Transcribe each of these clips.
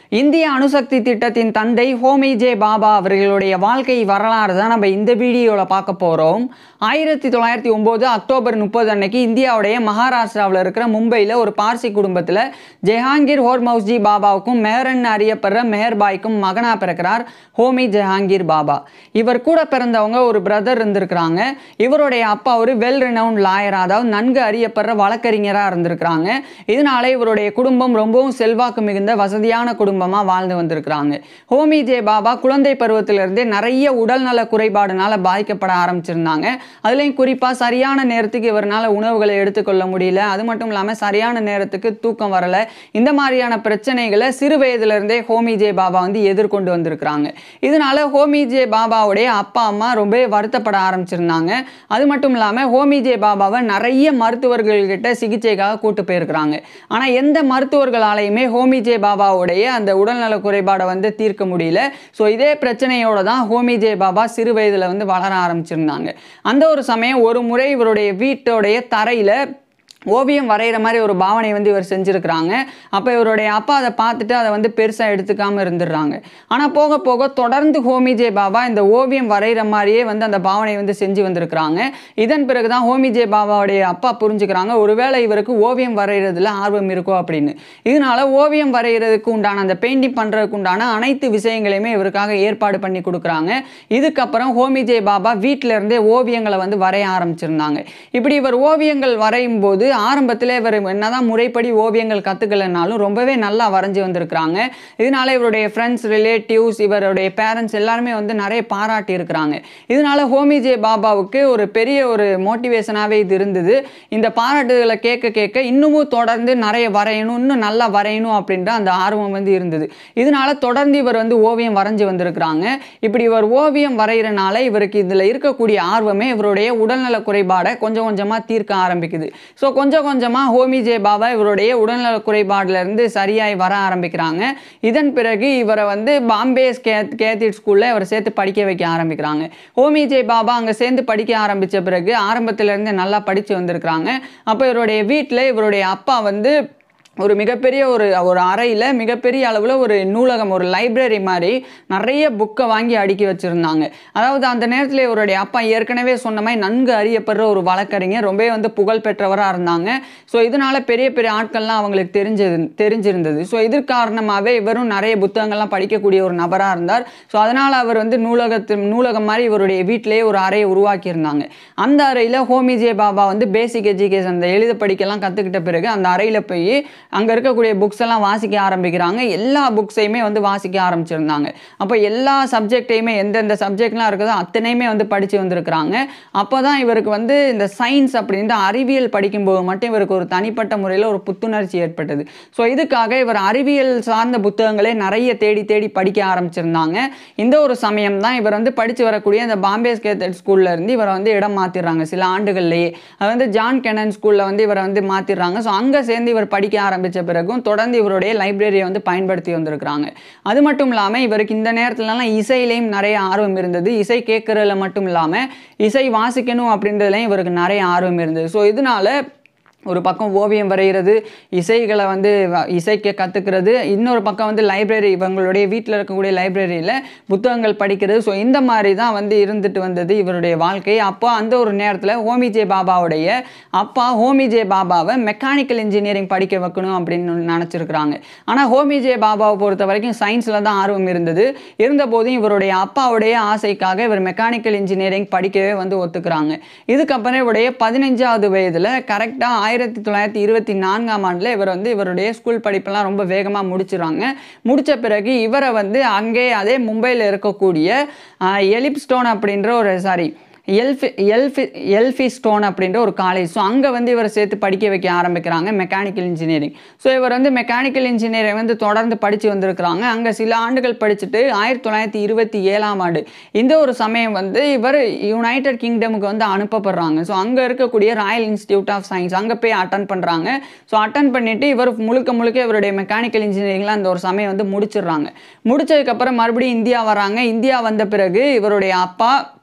இந்திய அணுசக்தி திட்டத்தின் தந்தை ஹோமி ஜே பாபா அவர்களுடைய வாழ்க்கை வரலாறு தான் நம்ம இந்த வீடியோவில் பார்க்க போகிறோம் ஆயிரத்தி தொள்ளாயிரத்தி ஒம்பது அக்டோபர் முப்பது அன்னைக்கு இந்தியாவுடைய மகாராஷ்டிராவில் இருக்கிற மும்பையில் ஒரு பார்சி குடும்பத்தில் ஜெஹாங்கீர் ஹோர்மௌஸ்ஜி பாபாவுக்கும் மேரன் அறியப்படுற மெஹர்பாய்க்கும் மகனாக பிறக்கிறார் ஹோமி ஜெஹாங்கீர் பாபா இவர் கூட பிறந்தவங்க ஒரு பிரதர் இருந்திருக்கிறாங்க இவருடைய அப்பா ஒரு வெல் ரினவுண்ட் லாயர் அதாவது நன்கு அறியப்படுற வழக்கறிஞராக இருந்திருக்கிறாங்க இதனால இவருடைய குடும்பம் ரொம்பவும் செல்வாக்கு மிகுந்த வசதியான குடும்பமாக வாழ்ந்து வந்திருக்கிறாங்க ஹோமி ஜே பாபா குழந்தை பருவத்திலிருந்தே நிறைய உடல்நல குறைபாடுனால பாதிக்கப்பட ஆரம்பிச்சிருந்தாங்க அதுலேயும் குறிப்பாக சரியான நேரத்துக்கு இவரால் உணவுகளை எடுத்துக்கொள்ள முடியல அது மட்டும் இல்லாமல் சரியான நேரத்துக்கு தூக்கம் வரலை இந்த மாதிரியான பிரச்சனைகளை சிறு வயதிலிருந்தே ஹோமி ஜே பாபா வந்து எதிர்கொண்டு வந்திருக்கிறாங்க இதனால ஹோமி ஜே பாபாவுடைய அப்பா அம்மா ரொம்ப வருத்தப்பட ஆரம்பிச்சிருந்தாங்க அது மட்டும் இல்லாமல் ஹோமி ஜே பாபாவை நிறைய மருத்துவர்கள்கிட்ட சிகிச்சைக்காக கூட்டு போயிருக்கிறாங்க ஆனால் எந்த மருத்துவர்களாலையுமே ஹோமி ஜே பாபாவுடைய அந்த உடல்நல குறைபாடை வந்து தீர்க்க முடியல ஸோ இதே பிரச்சனையோட தான் ஹோமி ஜே பாபா சிறு வயதில் வந்து வளர ஆரம்பிச்சிருந்தாங்க அந்த ஒரு சமயம் ஒரு முறை இவருடைய வீட்டோடைய தரையில் ஓவியம் வரைகிற மாதிரி ஒரு பாவனை வந்து இவர் செஞ்சுருக்கிறாங்க அப்போ இவருடைய அப்பா அதை பார்த்துட்டு அதை வந்து பெருசாக எடுத்துக்காமல் இருந்துடுறாங்க ஆனால் போக போக தொடர்ந்து ஹோமி ஜே பாபா இந்த ஓவியம் வரைகிற மாதிரியே வந்து அந்த பாவனை வந்து செஞ்சு வந்திருக்கிறாங்க இதன் பிறகு தான் ஹோமி ஜே பாபாவுடைய அப்பா புரிஞ்சுக்கிறாங்க ஒருவேளை இவருக்கு ஓவியம் வரைகிறதுல ஆர்வம் இருக்கோ அப்படின்னு இதனால ஓவியம் வரைகிறதுக்கு உண்டான அந்த பெயிண்டிங் பண்ணுறதுக்கு உண்டான அனைத்து விஷயங்களையுமே இவருக்காக ஏற்பாடு பண்ணி கொடுக்குறாங்க இதுக்கப்புறம் ஹோமி ஜே பாபா வீட்டில இருந்தே ஓவியங்களை வந்து வரைய ஆரம்பிச்சிருந்தாங்க இப்படி இவர் ஓவியங்கள் வரையும் போது ஆரம்பத்தில் இவர் என்னதான் முறைப்படி ஓவியங்கள் கற்றுக்கலனாலும் ரொம்பவே நல்லா வரைஞ்சி வந்திருக்கிறாங்க இதனால இவருடைய ஃப்ரெண்ட்ஸ் ரிலேட்டிவ்ஸ் இவருடைய பேரண்ட்ஸ் எல்லாருமே வந்து நிறைய பாராட்டி இருக்கிறாங்க இதனால ஹோமி ஜே பாபாவுக்கு ஒரு பெரிய ஒரு மோட்டிவேஷனாகவே இது இருந்தது இந்த பாராட்டுகளை கேட்க கேட்க இன்னமும் தொடர்ந்து நிறைய வரையணும் இன்னும் நல்லா வரையணும் அப்படின்ற அந்த ஆர்வம் வந்து இருந்தது இதனால தொடர்ந்து இவர் வந்து ஓவியம் வரைஞ்சி வந்திருக்கிறாங்க இப்படி இவர் ஓவியம் வரைகிறனால இவருக்கு இதில் இருக்கக்கூடிய ஆர்வமே இவருடைய உடல்நல குறைபாடை கொஞ்சம் கொஞ்சமாக தீர்க்க ஆரம்பிக்குது ஸோ கொஞ்சம் கொஞ்சமாக ஹோமி ஜே பாபா இவருடைய உடல்நல குறைபாடுலேருந்து சரியாய் வர ஆரம்பிக்கிறாங்க இதன் பிறகு இவரை வந்து பாம்பே கே கேத்திட் ஸ்கூலில் இவரை சேர்த்து படிக்க வைக்க ஆரம்பிக்கிறாங்க ஹோமி ஜே பாபா அங்கே சேர்ந்து படிக்க ஆரம்பித்த பிறகு ஆரம்பத்திலேருந்து நல்லா படித்து வந்திருக்கிறாங்க அப்போ இவருடைய வீட்டில் இவருடைய அப்பா வந்து ஒரு மிகப்பெரிய ஒரு ஒரு அறையில் மிகப்பெரிய அளவில் ஒரு நூலகம் ஒரு லைப்ரரி மாதிரி நிறைய புக்கை வாங்கி அடுக்கி வச்சுருந்தாங்க அதாவது அந்த நேரத்தில் இவருடைய அப்பா ஏற்கனவே சொன்ன மாதிரி நன்கு அறியப்படுற ஒரு வழக்கறிஞர் ரொம்பவே வந்து புகழ் பெற்றவராக இருந்தாங்க ஸோ இதனால் பெரிய பெரிய ஆட்கள்லாம் அவங்களுக்கு தெரிஞ்சது தெரிஞ்சிருந்தது ஸோ இது காரணமாகவே இவரும் நிறைய புத்தகங்கள்லாம் படிக்கக்கூடிய ஒரு நபராக இருந்தார் ஸோ அதனால் அவர் வந்து நூலகத்து நூலகம் மாதிரி இவருடைய வீட்டிலேயே ஒரு அறையை உருவாக்கியிருந்தாங்க அந்த அறையில் ஹோமி ஜே பாபா வந்து பேசிக் எஜுகேஷன் அந்த எழுத படிக்கலாம் கற்றுக்கிட்ட பிறகு அந்த அறையில் போய் அங்கே இருக்கக்கூடிய புக்ஸ் எல்லாம் வாசிக்க ஆரம்பிக்கிறாங்க எல்லா புக்ஸையுமே வந்து வாசிக்க ஆரம்பிச்சிருந்தாங்க அப்போ எல்லா சப்ஜெக்டையுமே எந்தெந்த சப்ஜெக்ட்லாம் இருக்குதோ அத்தனையுமே வந்து படித்து வந்திருக்கிறாங்க அப்போ தான் இவருக்கு வந்து இந்த சயின்ஸ் அப்படின்ற அறிவியல் படிக்கும்போது மட்டும் இவருக்கு ஒரு தனிப்பட்ட முறையில் ஒரு புத்துணர்ச்சி ஏற்பட்டது ஸோ இதுக்காக இவர் அறிவியல் சார்ந்த புத்தகங்களே நிறைய தேடி தேடி படிக்க ஆரம்பிச்சிருந்தாங்க இந்த ஒரு சமயம் தான் இவர் வந்து படித்து வரக்கூடிய இந்த பாம்பே ஸ்கேத்தட் ஸ்கூல்ல இருந்து இவரை வந்து இடம் மாற்றிடுறாங்க சில ஆண்டுகள்லேயே அது வந்து ஜான் கெனன் ஸ்கூலில் வந்து இவரை வந்து மாற்றிடுறாங்க ஸோ அங்கே சேர்ந்து இவர் படிக்க ஆரம்பித்த பிறகும் தொடர்ந்து இவருடைய லைப்ரரியை வந்து பயன்படுத்தி வந்திருக்கிறாங்க அது மட்டும் இல்லாமல் இவருக்கு இந்த நேரத்துலலாம் இசையிலையும் நிறைய ஆர்வம் இருந்தது இசை கேட்குறதுல மட்டும் இல்லாமல் இசை வாசிக்கணும் அப்படின்றதுலையும் இவருக்கு நிறைய ஆர்வம் இருந்தது ஸோ இதனால ஒரு பக்கம் ஓவியம் வரைகிறது இசைகளை வந்து வ- இசைக்க கற்றுக்கிறது இன்னொரு பக்கம் வந்து லைப்ரரி இவங்களுடைய வீட்டில் இருக்கக்கூடிய லைப்ரரியில் புத்தகங்கள் படிக்கிறது ஸோ இந்த மாதிரி தான் வந்து இருந்துட்டு வந்தது இவருடைய வாழ்க்கை அப்போ அந்த ஒரு நேரத்தில் ஹோமி ஜே பாபாவுடைய அப்பா ஹோமி ஜே பாபாவை மெக்கானிக்கல் இன்ஜினியரிங் படிக்க வைக்கணும் அப்படின்னு நினச்சிருக்கிறாங்க ஆனால் ஹோமி ஜே பாபாவை பொறுத்த வரைக்கும் சயின்ஸில் தான் ஆர்வம் இருந்தது இருந்தபோதும் இவருடைய அப்பாவுடைய ஆசைக்காக இவர் மெக்கானிக்கல் இன்ஜினியரிங் படிக்கவே வந்து ஒத்துக்கிறாங்க இதுக்கப்புறம் இவருடைய பதினஞ்சாவது வயதில் கரெக்டாக ஆயிரத்தி தொள்ளாயிரத்தி இருபத்தி நான்காம் ஆண்டில் இவர் வந்து இவருடைய ஸ்கூல் படிப்பெல்லாம் ரொம்ப வேகமாக முடிச்சிடுறாங்க முடித்த பிறகு இவரை வந்து அங்கே அதே மும்பையில் இருக்கக்கூடிய எலிப்ஸ்டோன் அப்படின்ற ஒரு சாரி எல்ஃபி எல்ஃபி எல்ஃபி ஸ்டோன் அப்படின்ற ஒரு காலேஜ் ஸோ அங்கே வந்து இவரை சேர்த்து படிக்க வைக்க ஆரம்பிக்கிறாங்க மெக்கானிக்கல் இன்ஜினியரிங் ஸோ இவர் வந்து மெக்கானிக்கல் இன்ஜினியரிங் வந்து தொடர்ந்து படித்து வந்திருக்கிறாங்க அங்கே சில ஆண்டுகள் படிச்சுட்டு ஆயிரத்தி தொள்ளாயிரத்தி இருபத்தி ஏழாம் ஆண்டு இந்த ஒரு சமயம் வந்து இவர் யுனைடெட் கிங்டமுக்கு வந்து அனுப்பப்படுறாங்க ஸோ அங்கே இருக்கக்கூடிய ராயல் இன்ஸ்டியூட் ஆஃப் சயின்ஸ் அங்கே போய் அட்டன் பண்ணுறாங்க ஸோ அட்டன் பண்ணிவிட்டு இவர் முழுக்க முழுக்க இவருடைய மெக்கானிக்கல் இன்ஜினியரிங்லாம் அந்த ஒரு சமயம் வந்து முடிச்சிடுறாங்க முடிச்சதுக்கப்புறம் மறுபடியும் இந்தியா வராங்க இந்தியா வந்த பிறகு இவருடைய அப்பா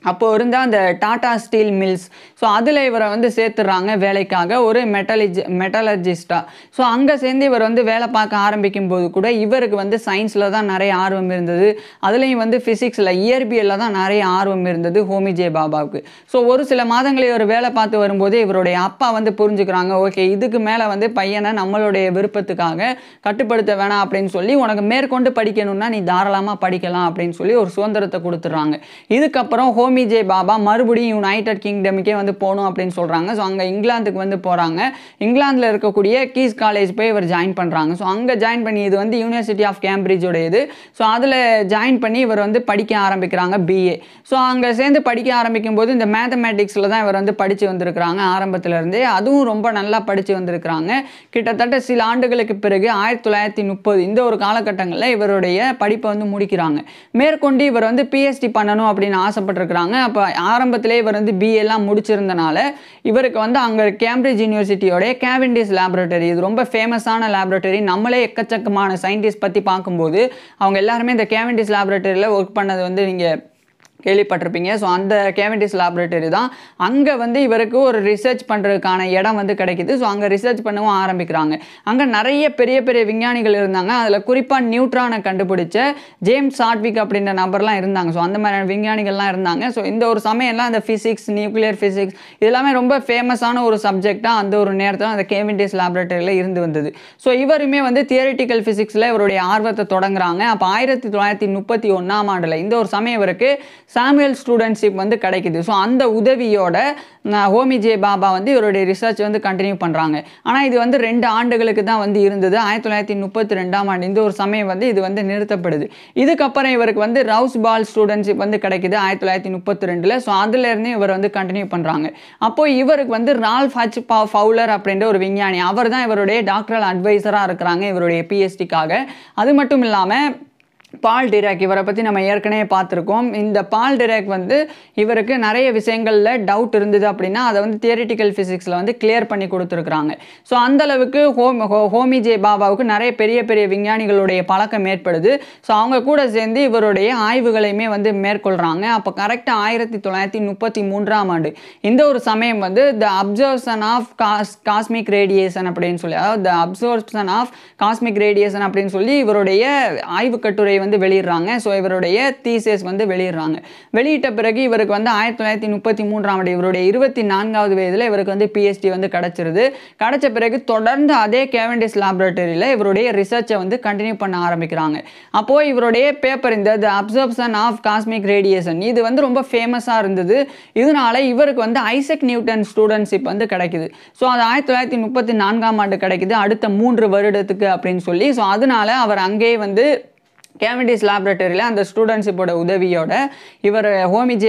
அப்போ இருந்த அந்த டாடா ஸ்டீல் மில்ஸ் ஸோ அதில் இவரை வந்து சேர்த்துறாங்க வேலைக்காக ஒரு மெட்டலிஜ் மெட்டலர்ஜிஸ்டாக ஸோ அங்கே சேர்ந்து இவர் வந்து வேலை பார்க்க ஆரம்பிக்கும் போது கூட இவருக்கு வந்து சயின்ஸில் தான் நிறைய ஆர்வம் இருந்தது அதுலேயும் வந்து ஃபிசிக்ஸில் இயற்பியலில் தான் நிறைய ஆர்வம் இருந்தது ஹோமி ஜே பாபாவுக்கு ஸோ ஒரு சில மாதங்கள் இவர் வேலை பார்த்து வரும்போது இவருடைய அப்பா வந்து புரிஞ்சுக்கிறாங்க ஓகே இதுக்கு மேலே வந்து பையனை நம்மளுடைய விருப்பத்துக்காக கட்டுப்படுத்த வேணாம் அப்படின்னு சொல்லி உனக்கு மேற்கொண்டு படிக்கணும்னா நீ தாராளமாக படிக்கலாம் அப்படின்னு சொல்லி ஒரு சுதந்திரத்தை கொடுத்துட்றாங்க இதுக்கப்புறம் ஹோமி ஜே பாபா மறுபடியும் யுனைடெட் கிங்டமுக்கே வந்து போகணும் அப்படின்னு சொல்கிறாங்க ஸோ அங்கே இங்கிலாந்துக்கு வந்து போகிறாங்க இங்கிலாந்தில் இருக்கக்கூடிய கீஸ் காலேஜ் போய் இவர் ஜாயின் பண்ணுறாங்க ஸோ அங்கே ஜாயின் பண்ணி இது வந்து யூனிவர்சிட்டி ஆஃப் கேம்பிரிட்ஜோட இது ஸோ அதில் ஜாயின் பண்ணி இவர் வந்து படிக்க ஆரம்பிக்கிறாங்க பிஏ ஸோ அங்கே சேர்ந்து படிக்க ஆரம்பிக்கும் போது இந்த மேத்தமேட்டிக்ஸில் தான் இவர் வந்து படித்து வந்திருக்கிறாங்க ஆரம்பத்துல இருந்தே அதுவும் ரொம்ப நல்லா படித்து வந்திருக்கிறாங்க கிட்டத்தட்ட சில ஆண்டுகளுக்கு பிறகு ஆயிரத்தி தொள்ளாயிரத்தி முப்பது இந்த ஒரு காலகட்டங்களில் இவருடைய படிப்பை வந்து முடிக்கிறாங்க மேற்கொண்டு இவர் வந்து பிஹெச்டி பண்ணணும் அப்படின்னு ஆசைப்பட்டிருக்கிறாங்க அப்போ ஆரம்பத்திலே இவர் வந்து பிஏலாம் முடிச்சிருந்தனால இவருக்கு வந்து அங்கே கேம்பிரிட்ஜ் யூனிவர்சிட்டியோடைய கேவெண்டிஸ் லேபரட்டரி இது ரொம்ப ஃபேமஸான லேபரட்டரி நம்மளே எக்கச்சக்கமான சயின்டிஸ்ட் பற்றி பார்க்கும்போது அவங்க எல்லாருமே இந்த கேவெண்டிஸ் லேபரட்டரியில் ஒர்க் பண்ணது வந்து நீங்கள் கேள்விப்பட்டிருப்பீங்க ஸோ அந்த கேவெண்டிஸ் லேபரேட்டரி தான் அங்கே வந்து இவருக்கு ஒரு ரிசர்ச் பண்ணுறதுக்கான இடம் வந்து கிடைக்குது ஸோ அங்கே ரிசர்ச் பண்ணவும் ஆரம்பிக்கிறாங்க அங்கே நிறைய பெரிய பெரிய விஞ்ஞானிகள் இருந்தாங்க அதில் குறிப்பாக நியூட்ரானை கண்டுபிடிச்ச ஜேம்ஸ் சாட்விக் அப்படின்ற நபர்லாம் இருந்தாங்க ஸோ அந்த மாதிரியான விஞ்ஞானிகள்லாம் இருந்தாங்க ஸோ இந்த ஒரு சமயம்லாம் அந்த ஃபிசிக்ஸ் நியூக்ளியர் ஃபிசிக்ஸ் இதெல்லாமே ரொம்ப ஃபேமஸான ஒரு சப்ஜெக்டாக அந்த ஒரு நேரத்தில் அந்த கேவெண்டிஸ் லேபரேட்டரியில் இருந்து வந்தது ஸோ இவருமே வந்து தியரிட்டிக்கல் ஃபிசிக்ஸில் இவருடைய ஆர்வத்தை தொடங்குறாங்க அப்போ ஆயிரத்தி தொள்ளாயிரத்தி முப்பத்தி ஒன்றாம் ஆண்டில் இந்த ஒரு சமயம் இவருக்கு சாமுவல் ஸ்டூடெண்ட்ஷிப் வந்து கிடைக்குது ஸோ அந்த உதவியோட அஹ், ஹோமி ஜே பாபா வந்து இவருடைய ரிசர்ச் வந்து கண்டினியூ பண்ணுறாங்க ஆனால் இது வந்து ரெண்டு ஆண்டுகளுக்கு தான் வந்து இருந்தது ஆயிரத்தி தொள்ளாயிரத்தி முப்பத்தி ரெண்டாம் ஆண்டு இந்த ஒரு சமயம் வந்து இது வந்து நிறுத்தப்படுது இதுக்கப்புறம் இவருக்கு வந்து ரவுஸ் பால் ஸ்டூடெண்ட்ஷிப் வந்து கிடைக்குது ஆயிரத்தி தொள்ளாயிரத்தி முப்பத்தி ரெண்டில் ஸோ அதுலேருந்து இவர் வந்து கண்டினியூ பண்ணுறாங்க அப்போ இவருக்கு வந்து ரால்ஃப் ஹச் பா ஃபவுலர் அப்படின்ற ஒரு விஞ்ஞானி அவர் தான் இவருடைய டாக்டரல் அட்வைசராக இருக்கிறாங்க இவருடைய பிஎஸ்டிக்காக அது மட்டும் இல்லாமல் பால் டிராக் இவரை பற்றி நம்ம ஏற்கனவே பார்த்துருக்கோம் இந்த பால் டிராக் வந்து இவருக்கு நிறைய விஷயங்களில் டவுட் இருந்தது அப்படின்னா அதை வந்து தியரிட்டிக்கல் ஃபிசிக்ஸில் வந்து கிளியர் பண்ணி கொடுத்துருக்குறாங்க ஸோ அந்தளவுக்கு ஹோம் ஹோ- ஹோமி ஜே பாபாவுக்கு நிறைய பெரிய பெரிய விஞ்ஞானிகளுடைய பழக்கம் ஏற்படுது ஸோ அவங்க கூட சேர்ந்து இவருடைய ஆய்வுகளையுமே வந்து மேற்கொள்கிறாங்க அப்போ கரெக்டாக ஆயிரத்தி தொள்ளாயிரத்தி முப்பத்தி மூன்றாம் ஆண்டு இந்த ஒரு சமயம் வந்து the observation of cos cosmic radiation அப்படின்னு சொல்லி அதாவது the observation of cosmic radiation அப்படின்னு சொல்லி இவருடைய ஆய்வு கட்டுரை வந்து வெளியிடுறாங்க ஸோ இவருடைய தீசஸ் வந்து வெளியிடுறாங்க வெளியிட்ட பிறகு இவருக்கு வந்து ஆயிரத்தி தொள்ளாயிரத்தி முப்பத்தி மூன்றாம் ஆண்டு இவருடைய இருபத்தி நான்காவது வயதில் இவருக்கு வந்து பிஹெச்டி வந்து கிடச்சிருது கிடைச்ச பிறகு தொடர்ந்து அதே கேவெண்டிஸ் லேபரேட்டரியில் இவருடைய ரிசர்ச்சை வந்து கண்டினியூ பண்ண ஆரம்பிக்கிறாங்க அப்போது இவருடைய பேப்பர் இந்த the absorption of cosmic radiation இது வந்து ரொம்ப ஃபேமஸாக இருந்தது இதனால இவருக்கு வந்து ஐசக் நியூட்டன் ஸ்டூடெண்ட்ஷிப் வந்து கிடைக்குது ஸோ அது ஆயிரத்தி தொள்ளாயிரத்தி முப்பத்தி நான்காம் ஆண்டு கிடைக்குது அடுத்த மூன்று வருடத்துக்கு அப்படின்னு சொல்லி ஸோ அதனால அவர் அங்கேயே வந்து கேவண்டிஸ் லேபரேட்டரியில் அந்த ஸ்டூடெண்ட்ஷிப்போட உதவியோட இவர் ஹோமிஜே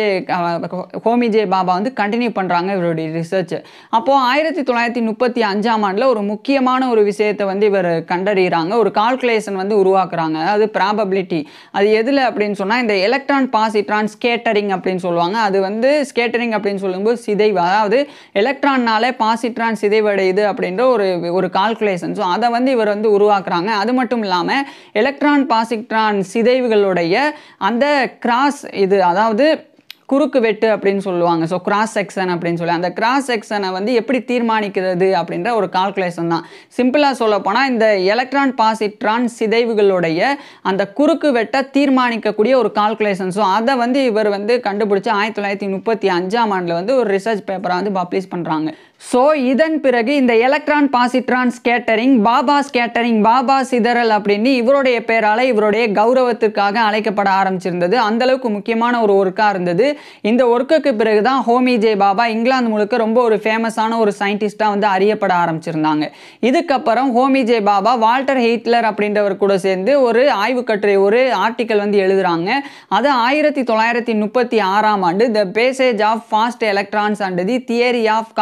ஹோமிஜே பாபா வந்து கண்டினியூ பண்ணுறாங்க இவருடைய ரிசர்ச் அப்போது ஆயிரத்தி தொள்ளாயிரத்தி முப்பத்தி அஞ்சாம் ஆண்டில் ஒரு முக்கியமான ஒரு விஷயத்தை வந்து இவர் கண்டறிகிறாங்க ஒரு கால்குலேஷன் வந்து உருவாக்குறாங்க அதாவது ப்ராபபிலிட்டி அது எதில் அப்படின்னு சொன்னால் இந்த எலக்ட்ரான் பாசிட்ரான் ஸ்கேட்டரிங் அப்படின்னு சொல்லுவாங்க அது வந்து ஸ்கேட்டரிங் அப்படின்னு சொல்லும்போது சிதைவு அதாவது எலக்ட்ரான்னாலே பாசிட்ரான் சிதைவடையுது அப்படின்ற ஒரு ஒரு கால்குலேஷன் ஸோ அதை வந்து இவர் வந்து உருவாக்குறாங்க அது மட்டும் இல்லாமல் எலக்ட்ரான் பாசிட்ரான் சிதைவுகளுடைய அந்த கிராஸ் இது அதாவது குறுக்கு வெட்டு அப்படின்னு சொல்லுவாங்க ஸோ கிராஸ் செக்ஷன் அப்படின்னு சொல்லி அந்த கிராஸ் செக்ஷனை வந்து எப்படி தீர்மானிக்கிறது அப்படின்ற ஒரு கால்குலேஷன் தான் சிம்பிளாக சொல்ல போனால் இந்த எலக்ட்ரான் பாசிட்ரான் சிதைவுகளுடைய அந்த குறுக்கு வெட்டை தீர்மானிக்கக்கூடிய ஒரு கால்குலேஷன் ஸோ அதை வந்து இவர் வந்து கண்டுபிடிச்சு ஆயிரத்தி தொள்ளாயிரத்தி முப்பத்தி அஞ்சாம் ஆண்டில் வந்து ஒரு ரிசர்ச் பேப்பரை வந்து பப்ளிஷ் பண்ணுறாங்க ஸோ இதன் பிறகு இந்த electron positron scattering Bhabha scattering Bhabha சிதறல் அப்படின்னு இவருடைய பேரால் இவருடைய கௌரவத்திற்காக அழைக்கப்பட ஆரம்பிச்சிருந்தது அந்த அளவுக்கு முக்கியமான ஒரு ஒர்க்காக இருந்தது இந்த ஒர்க்குக்கு பிறகு தான் ஹோமி ஜே பாபா இங்கிலாந்து முழுக்க ரொம்ப ஒரு ஃபேமஸான ஒரு சயின்டிஸ்டாக வந்து அறியப்பட ஆரம்பிச்சிருந்தாங்க இதுக்கப்புறம் Homi J Bhabha Walter Heitler அப்படின்றவர் கூட சேர்ந்து ஒரு ஆய்வு கட்டுரை ஒரு ஆர்டிக்கல் வந்து எழுதுறாங்க அது ஆயிரத்தி தொள்ளாயிரத்தி முப்பத்தி ஆறாம் ஆண்டு the passage of fast electrons and the theory of cosmic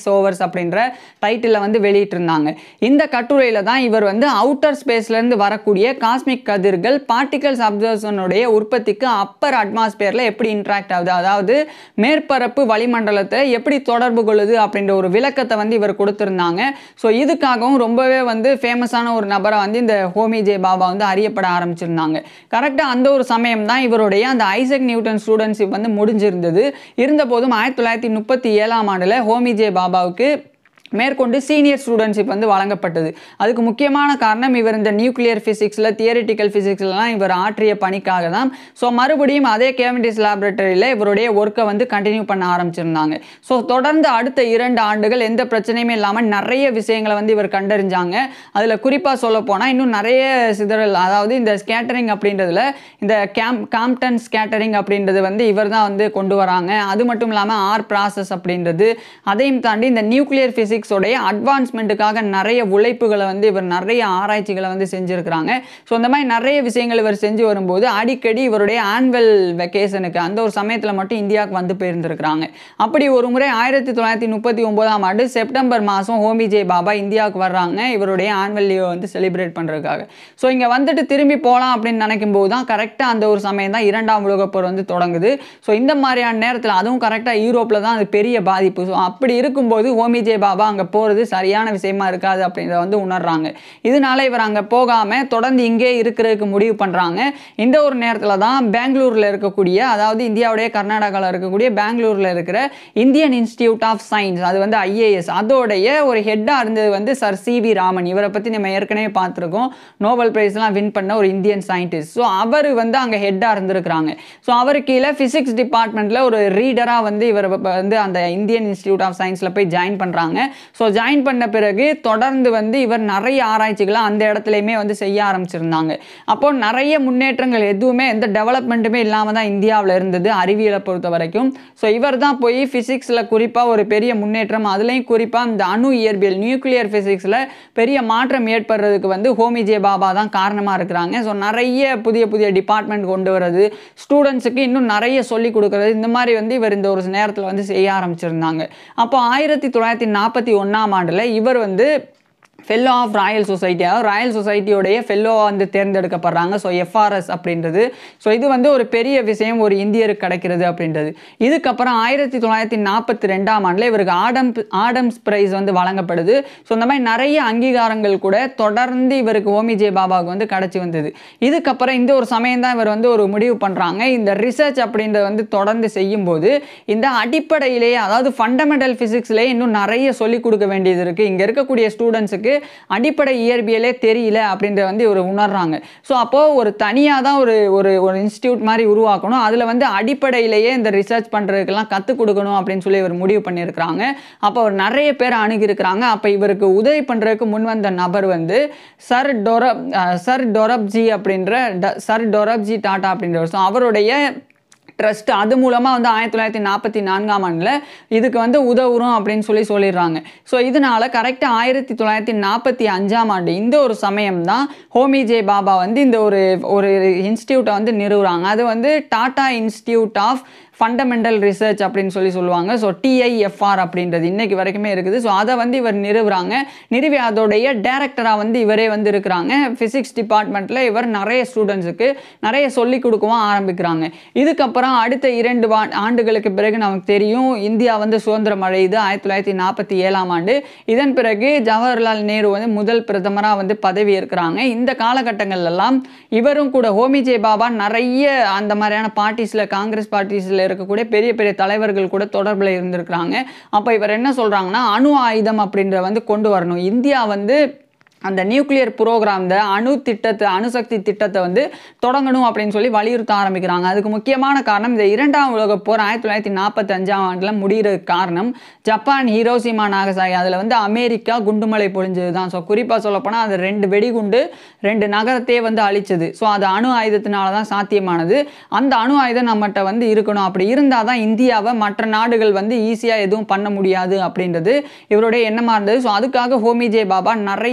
cosmic showers அப்படின்ற டைட்டிலில் வந்து வெளியிட்டிருந்தாங்க இந்த கட்டுரையில் தான் இவர் வந்து அவுட்டர் ஸ்பேஸ்லேருந்து வரக்கூடிய காஸ்மிக் கதிர்கள் பார்ட்டிகல்ஸ் அப்சர்வனுடைய உற்பத்திக்கு அப்பர் அட்மாஸ்பியரில் எப்படி இன்ட்ராக்ட் ஆகுது அதாவது மேற்பரப்பு வளிமண்டலத்தை எப்படி தொடர்பு கொள்ளுது அப்படின்ற ஒரு விளக்கத்தை வந்து இவர் கொடுத்துருந்தாங்க ஸோ இதுக்காகவும் ரொம்பவே வந்து ஃபேமஸான ஒரு நபரை வந்து இந்த ஹோமி ஜே பாபா வந்து அறியப்பட ஆரம்பிச்சிருந்தாங்க கரெக்டாக அந்த ஒரு சமயம் தான் இவருடைய அந்த ஐசக் நியூட்டன் ஸ்டூடெண்ட்ஷிப் வந்து முடிஞ்சிருந்தது இருந்தபோதும் ஆயிரத்தி தொள்ளாயிரத்தி முப்பத்தி ஏழாம் ஆண்டில் ஹோமி ஜே பாபாவுக்கு மேற்கொண்டு சீனியர் ஸ்டூடெண்ட்ஷிப் வந்து வழங்கப்பட்டது அதுக்கு முக்கியமான காரணம் இவர் இந்த நியூக்ளியர் ஃபிசிக்ஸில் தியரிட்டிக்கல் ஃபிசிக்ஸ்லாம் இவர் ஆற்றிய பணிக்காக தான் ஸோ மறுபடியும் அதே கேவண்டிஸ் லேபரேட்டரியில் இவருடைய ஒர்க்கை வந்து கண்டினியூ பண்ண ஆரம்பிச்சிருந்தாங்க ஸோ தொடர்ந்து அடுத்த இரண்டு ஆண்டுகள் எந்த பிரச்சனையுமே இல்லாமல் நிறைய விஷயங்களை வந்து இவர் கண்டறிஞ்சாங்க அதில் குறிப்பாக சொல்ல போனால் இன்னும் நிறைய சிதறல் அதாவது இந்த ஸ்கேட்டரிங் அப்படின்றதுல இந்த கேம் காம்டன் ஸ்கேட்டரிங் அப்படின்றது வந்து இவர் தான் வந்து கொண்டு வராங்க அது மட்டும் இல்லாமல் ஆர் ப்ராசஸ் அப்படின்றது அதையும் தாண்டி இந்த நியூக்ளியர் ஃபிசிக்ஸ் ஃபிசிக்ஸோடைய அட்வான்ஸ்மெண்ட்டுக்காக நிறைய உழைப்புகளை வந்து இவர் நிறைய ஆராய்ச்சிகளை வந்து செஞ்சுருக்கிறாங்க ஸோ இந்த மாதிரி நிறைய விஷயங்கள் இவர் செஞ்சு வரும்போது அடிக்கடி இவருடைய ஆனுவல் வெக்கேஷனுக்கு அந்த ஒரு சமயத்தில் மட்டும் இந்தியாவுக்கு வந்து போயிருந்திருக்கிறாங்க அப்படி ஒரு முறை ஆயிரத்தி தொள்ளாயிரத்தி முப்பத்தி ஒன்பதாம் ஆண்டு செப்டம்பர் மாதம் ஹோமி ஜே பாபா இந்தியாவுக்கு வர்றாங்க இவருடைய ஆனுவல் லீவை வந்து செலிப்ரேட் பண்ணுறதுக்காக ஸோ இங்கே வந்துட்டு திரும்பி போகலாம் அப்படின்னு நினைக்கும் போது தான் கரெக்டாக அந்த ஒரு சமயம் தான் இரண்டாம் உலகப் போர் வந்து தொடங்குது ஸோ இந்த மாதிரியான நேரத்தில் அதுவும் கரெக்டாக யூரோப்பில் தான் அது பெரிய பாதிப்பு ஸோ அப்படி இருக்கும்போது ஹோமி ஜே பாபா அங்கே போகிறது சரியான விஷயமா இருக்காது அப்படின்றத வந்து உணர்றாங்க இதனால இவர் அங்கே போகாமல் தொடர்ந்து இங்கே இருக்கிறதுக்கு முடிவு பண்ணுறாங்க இந்த ஒரு நேரத்தில் தான் பெங்களூரில் இருக்கக்கூடிய அதாவது இந்தியாவுடைய கர்நாடகாவில் இருக்கக்கூடிய பெங்களூரில் இருக்கிற இந்தியன் இன்ஸ்டிடியூட் ஆஃப் சயின்ஸ் அது வந்து ஐஏஎஸ் அதோடைய ஒரு ஹெட்டாக இருந்தது வந்து சர் சி வி ராமன் இவரை பற்றி நம்ம ஏற்கனவே பார்த்துருக்கோம் நோபல் ப்ரைஸ்லாம் வின் பண்ண ஒரு இந்தியன் சயின்டிஸ்ட் ஸோ அவர் வந்து அங்கே ஹெட்டாக இருந்திருக்கிறாங்க ஸோ அவர் கீழே ஃபிசிக்ஸ் டிபார்ட்மெண்ட்டில் ஒரு ரீடராக வந்து இவர் வந்து அந்த இந்தியன் இன்ஸ்டிடியூட் ஆஃப் சயின்ஸில் போய் ஜாயின் பண்ணுறாங்க ஸோ ஜாயின் பண்ண பிறகு தொடர்ந்து வந்து இவர் நிறைய ஆராய்ச்சிகளை அந்த இடத்துலையுமே வந்து செய்ய ஆரம்பிச்சிருந்தாங்க அப்போ நிறைய முன்னேற்றங்கள் எதுவுமே எந்த டெவலப்மெண்ட்டுமே இல்லாமல் தான் இந்தியாவில் இருந்தது அறிவியலை பொறுத்த வரைக்கும் ஸோ இவர் தான் போய் ஃபிசிக்ஸில் குறிப்பாக ஒரு பெரிய முன்னேற்றம் அதுலேயும் குறிப்பாக இந்த அணு இயற்பியல் நியூக்ளியர் ஃபிசிக்ஸில் பெரிய மாற்றம் ஏற்படுறதுக்கு வந்து ஹோமி ஜே பாபா தான் காரணமாக இருக்கிறாங்க ஸோ நிறைய புதிய புதிய டிபார்ட்மெண்ட் கொண்டு வர்றது ஸ்டூடெண்ட்ஸுக்கு இன்னும் நிறைய சொல்லிக் கொடுக்கறது இந்த மாதிரி வந்து இவர் இந்த ஒரு நேரத்தில் வந்து செய்ய ஆரம்பிச்சிருந்தாங்க அப்போ ஆயிரத்தி தொள்ளாயிரத்தி நாற்பத்தி ஒன்றாம் ஆண்டில் இவர் வந்து ஃபெல்லோ ஆஃப் ராயல் சொசைட்டி அதாவது ராயல் சொசைட்டியோடைய ஃபெல்லோவாக வந்து தேர்ந்தெடுக்கப்படுறாங்க ஸோ எஃப்ஆர்எஸ் அப்படின்றது ஸோ இது வந்து ஒரு பெரிய விஷயம் ஒரு இந்தியருக்கு கிடைக்கிறது அப்படின்றது இதுக்கப்புறம் ஆயிரத்தி தொள்ளாயிரத்தி நாற்பத்தி ரெண்டாம் ஆண்டில் இவருக்கு ஆடம் ஆடம்ஸ் ப்ரைஸ் வந்து வழங்கப்படுது ஸோ இந்த மாதிரி நிறைய அங்கீகாரங்கள் கூட தொடர்ந்து இவருக்கு ஓமி ஜே பாபாவுக்கு வந்து கிடச்சி வந்தது இதுக்கப்புறம் இந்த ஒரு சமயம் தான் இவர் வந்து ஒரு முடிவு பண்ணுறாங்க இந்த ரிசர்ச் அப்படின்றத வந்து தொடர்ந்து செய்யும்போது இந்த அடிப்படையிலேயே அதாவது ஃபண்டமெண்டல் ஃபிசிக்ஸ்லேயே இன்னும் நிறைய சொல்லிக் கொடுக்க வேண்டியது இருக்குது இங்கே இருக்கக்கூடிய ஸ்டூடெண்ட்ஸுக்கு அடிப்படை இயற்பியலே தெரியல அப்படின்றத வந்து இவர் உணர்றாங்க ஸோ அப்போது ஒரு தனியாக தான் ஒரு ஒரு ஒரு இன்ஸ்டியூட் மாதிரி உருவாக்கணும் அதில் வந்து அடிப்படையிலேயே இந்த ரிசர்ச் பண்ணுறதுக்கெல்லாம் கற்றுக் கொடுக்கணும் அப்படின்னு சொல்லி இவர் முடிவு பண்ணியிருக்கிறாங்க அப்போ அவர் நிறைய பேர் அணுகியிருக்கிறாங்க அப்போ இவருக்கு உதவி பண்ணுறதுக்கு முன் வந்த நபர் வந்து சர் டொரப் சர் டொரப்ஜி அப்படின்ற ட- சர் டொரப்ஜி டாடா அப்படின்றவர் ஸோ அவருடைய ட்ரஸ்ட் அது மூலமாக வந்து ஆயிரத்தி தொள்ளாயிரத்தி நாற்பத்தி நான்காம் ஆண்டில் இதுக்கு வந்து உதவுறோம் அப்படின்னு சொல்லி சொல்லிடுறாங்க ஸோ இதனால கரெக்டாக ஆயிரத்தி தொள்ளாயிரத்தி நாற்பத்தி அஞ்சாம் ஆண்டு இந்த ஒரு சமயம் தான் ஹோமி ஜே பாபா வந்து இந்த ஒரு ஒரு இன்ஸ்டியூட்டை வந்து நிறுவுறாங்க அது வந்து Tata Institute of Fundamental Research அப்படின்னு சொல்லி சொல்லுவாங்க ஸோ டிஐஎஃப்ஆர் அப்படின்றது இன்னைக்கு வரைக்குமே இருக்குது ஸோ அதை வந்து இவர் நிறுவுறாங்க நிறுவி அதோடைய டைரக்டராக வந்து இவரே வந்து இருக்கிறாங்க ஃபிசிக்ஸ் டிபார்ட்மெண்ட்டில் இவர் நிறைய ஸ்டூடெண்ட்ஸுக்கு நிறைய சொல்லிக் கொடுக்கவும் ஆரம்பிக்கிறாங்க இதுக்கப்புறம் அடுத்த இரண்டு வா ஆண்டுகளுக்கு பிறகு நமக்கு தெரியும் இந்தியா வந்து சுதந்திரம் அடையுது ஆயிரத்தி தொள்ளாயிரத்தி நாற்பத்தி ஏழாம் ஆண்டு இதன் பிறகு ஜவஹர்லால் நேரு வந்து முதல் பிரதமராக வந்து பதவி ஏற்கிறாங்க இந்த காலகட்டங்கள்ல எல்லாம் இவரும் கூட ஹோமி ஜே பாபா நிறைய அந்த மாதிரியான பார்ட்டிஸில் காங்கிரஸ் பார்ட்டிஸில் இருக்கக்கூடிய பெரிய பெரிய தலைவர்கள் கூட தொடர்பில் இருந்திருக்கிறாங்க அப்போ இவர் என்ன சொல்கிறாங்கன்னா அணு ஆயுதம் அப்படின்ற வந்து கொண்டு வரணும் இந்தியா வந்து அந்த நியூக்ளியர் ப்ரோக்ராம் இந்த அணு திட்டத்தை அணுசக்தி திட்டத்தை வந்து தொடங்கணும் அப்படின்னு சொல்லி வலியுறுத்த ஆரம்பிக்கிறாங்க அதுக்கு முக்கியமான காரணம் இந்த இரண்டாம் உலகப் போர் ஆயிரத்தி தொள்ளாயிரத்தி நாற்பத்தஞ்சாம் ஆண்டில் முடிகிறதுக்கு காரணம் ஜப்பான் ஹீரோசிமா நாகசாகி அதில் வந்து அமெரிக்கா குண்டுமலை பொழிஞ்சது தான் ஸோ குறிப்பாக சொல்லப்போனால் அது ரெண்டு வெடிகுண்டு ரெண்டு நகரத்தையே வந்து அழிச்சது ஸோ அது அணு ஆயுதத்தினால தான் சாத்தியமானது அந்த அணு ஆயுதம் நம்மகிட்ட வந்து இருக்கணும் அப்படி இருந்தால் தான் இந்தியாவை மற்ற நாடுகள் வந்து ஈஸியாக எதுவும் பண்ண முடியாது அப்படின்றது இவருடைய எண்ணமாக இருந்தது ஸோ அதுக்காக ஹோமி ஜே பாபா நிறைய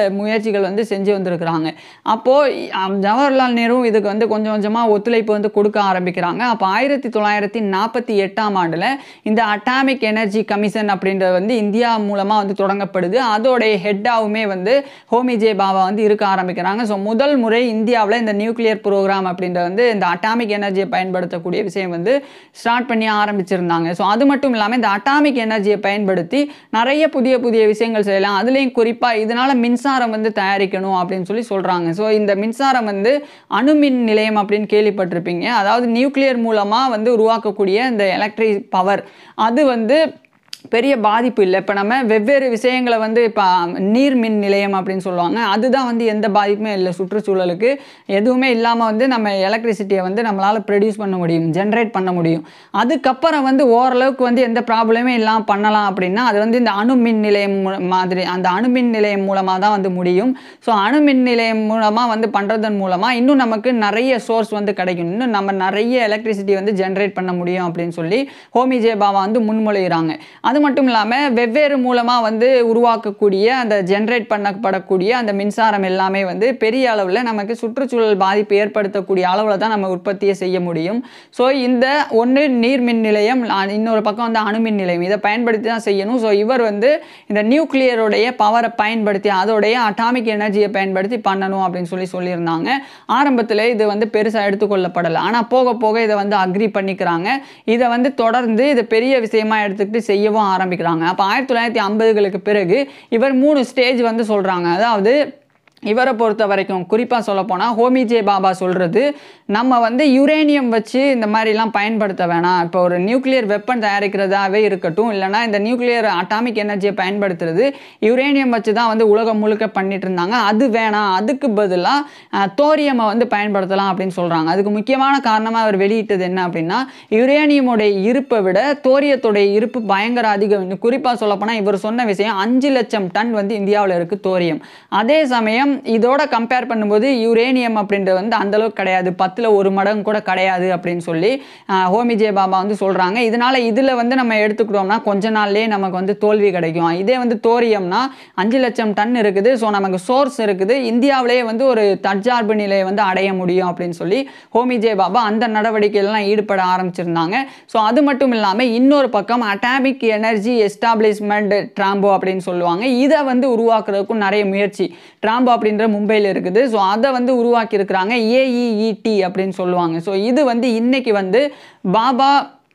முயற்சிகள் வந்து செஞ்சு வந்திருக்கிறாங்க அப்போது ஜவஹர்லால் நேரு இதுக்கு வந்து கொஞ்சம் கொஞ்சமாக ஒத்துழைப்பு வந்து கொடுக்க ஆரம்பிக்கிறாங்க அப்போ ஆயிரத்தி தொள்ளாயிரத்தி நாற்பத்தி எட்டாம் ஆண்டில் இந்த அட்டாமிக் எனர்ஜி கமிஷன் அப்படின்றது வந்து இந்தியா மூலமாக வந்து தொடங்கப்படுது அதோடைய ஹெட்டாவுமே வந்து ஹோமி ஜே பாபா வந்து இருக்க ஆரம்பிக்கிறாங்க ஸோ முதல் முறை இந்தியாவில் இந்த நியூக்ளியர் ப்ரோக்ராம் அப்படின்ற வந்து இந்த அட்டாமிக் எனர்ஜியை பயன்படுத்தக்கூடிய விஷயம் வந்து ஸ்டார்ட் பண்ணி ஆரம்பிச்சிருந்தாங்க ஸோ அது மட்டும் இல்லாமல் இந்த அட்டாமிக் எனர்ஜியை பயன்படுத்தி நிறைய புதிய புதிய விஷயங்கள் செய்யலாம் அதுலேயும் குறிப்பாக இதனால் மின்சாரம் வந்து தயாரிக்கணும் அப்படின்னு சொல்லி சொல்கிறாங்க ஸோ இந்த மின்சாரம் வந்து அணுமின் நிலையம் அப்படின்னு கேள்விப்பட்டிருப்பீங்க அதாவது நியூக்ளியர் மூலமாக வந்து உருவாக்கக்கூடிய இந்த எலக்ட்ரிக் பவர் அது வந்து பெரிய பாதிப்பு இல்லை இப்போ நம்ம வெவ்வேறு விஷயங்களை வந்து இப்போ நீர் மின் நிலையம் அப்படின்னு சொல்லுவாங்க அதுதான் வந்து எந்த பாதிப்புமே இல்லை சுற்றுச்சூழலுக்கு எதுவுமே இல்லாமல் வந்து நம்ம எலக்ட்ரிசிட்டியை வந்து நம்மளால் ப்ரொடியூஸ் பண்ண முடியும் ஜென்ரேட் பண்ண முடியும் அதுக்கப்புறம் வந்து ஓரளவுக்கு வந்து எந்த ப்ராப்ளமே இல்லாமல் பண்ணலாம் அப்படின்னா அது வந்து இந்த அணு மின் நிலையம் மூ- மாதிரி அந்த அணு மின் நிலையம் மூலமாக தான் வந்து முடியும் ஸோ அணு மின் நிலையம் மூலமாக வந்து பண்ணுறதன் மூலமாக இன்னும் நமக்கு நிறைய சோர்ஸ் வந்து கிடைக்கும் இன்னும் நம்ம நிறைய எலக்ட்ரிசிட்டி வந்து ஜென்ரேட் பண்ண முடியும் அப்படின்னு சொல்லி ஹோமி ஜே பாபா வந்து முன்மொழிகிறாங்க அது மட்டும் இல்லாமல் வெவ்வேறு மூலமாக வந்து உருவாக்கக்கூடிய அந்த ஜென்ரேட் பண்ணப்படக்கூடிய அந்த மின்சாரம் எல்லாமே வந்து பெரிய அளவில் நமக்கு சுற்றுச்சூழல் பாதிப்பு ஏற்படுத்தக்கூடிய அளவில் தான் நம்ம உற்பத்தியை செய்ய முடியும் ஸோ இந்த ஒன்று நீர் மின் நிலையம் அ- இன்னொரு பக்கம் வந்து அணு மின் நிலையம் இதை பயன்படுத்தி தான் செய்யணும் ஸோ இவர் வந்து இந்த நியூக்ளியருடைய பவரை பயன்படுத்தி அதோடைய அட்டாமிக் எனர்ஜியை பயன்படுத்தி பண்ணணும் அப்படின்னு சொல்லி சொல்லியிருந்தாங்க ஆரம்பத்தில் இது வந்து பெருசாக எடுத்துக்கொள்ளப்படலை ஆனால் போக போக இதை வந்து அக்ரி பண்ணிக்கிறாங்க இதை வந்து தொடர்ந்து இது பெரிய விஷயமா எடுத்துக்கிட்டு செய்யவும் ஆரம்பிக்கிறாங்க அப்போ ஆயிரத்தி தொள்ளாயிரத்தி ஐம்பதுகளுக்கு பிறகு இவர் மூணு ஸ்டேஜ் வந்து சொல்கிறாங்க அதாவது இவரை பொறுத்த வரைக்கும் குறிப்பாக சொல்லப்போனால் ஹோமி ஜே பாபா சொல்கிறது நம்ம வந்து யுரேனியம் வச்சு இந்த மாதிரிலாம் பயன்படுத்த வேணாம் இப்போ ஒரு நியூக்ளியர் வெப்பன் தயாரிக்கிறதாவே இருக்கட்டும் இல்லைனா இந்த நியூக்ளியர் அட்டாமிக் எனர்ஜியை பயன்படுத்துறது யுரேனியம் வச்சு தான் வந்து உலகம் முழுக்க பண்ணிட்டு இருந்தாங்க அது வேணாம் அதுக்கு பதிலாக தோரியமை வந்து பயன்படுத்தலாம் அப்படின்னு சொல்கிறாங்க அதுக்கு முக்கியமான காரணமாக அவர் வெளியிட்டது என்ன அப்படின்னா யுரேனியமுடைய இருப்பை விட தோரியத்துடைய இருப்பு பயங்கர அதிகம் குறிப்பாக சொல்லப்போனால் இவர் சொன்ன விஷயம் அஞ்சு லட்சம் டன் வந்து இந்தியாவில் இருக்குது தோரியம் அதே சமயம் இதோட கம்பேர் பண்ணும்போது யுரேனியம் அப்படின்றது வந்து அந்த அளவுக்கு கிடையாது பத்தில் ஒரு மடங்கு கூட கிடையாது அப்படின்னு சொல்லி ஆஹ், ஹோமி ஜே பாபா வந்து சொல்கிறாங்க இதனால இதில் வந்து நம்ம எடுத்துக்கிட்டோம்னா கொஞ்ச நாள்லேயே நமக்கு வந்து தோல்வி கிடைக்கும் இதே வந்து தோரியம்னா அஞ்சு லட்சம் டன் இருக்குது ஸோ நமக்கு சோர்ஸ் இருக்குது இந்தியாவிலேயே வந்து ஒரு தற்சார்பு நிலையை வந்து அடைய முடியும் அப்படின்னு சொல்லி ஹோமி ஜே பாபா அந்த நடவடிக்கையிலாம் ஈடுபட ஆரம்பிச்சிருந்தாங்க ஸோ அது மட்டும் இல்லாமல் இன்னொரு பக்கம் அட்டாமிக் எனர்ஜி எஸ்டாப்ளிஷ்மெண்ட் ட்ராம்போ அப்படின்னு சொல்லுவாங்க இதை வந்து உருவாக்குறதுக்கும் நிறைய முயற்சி ட்ராம்போ அப்படின்ற மும்பையில் இருக்குது ஸோ அதை வந்து உருவாக்கி இருக்கிறாங்க ஏஇஇடி அப்படின்னு சொல்லுவாங்க ஸோ இது வந்து இன்னைக்கு வந்து Bhabha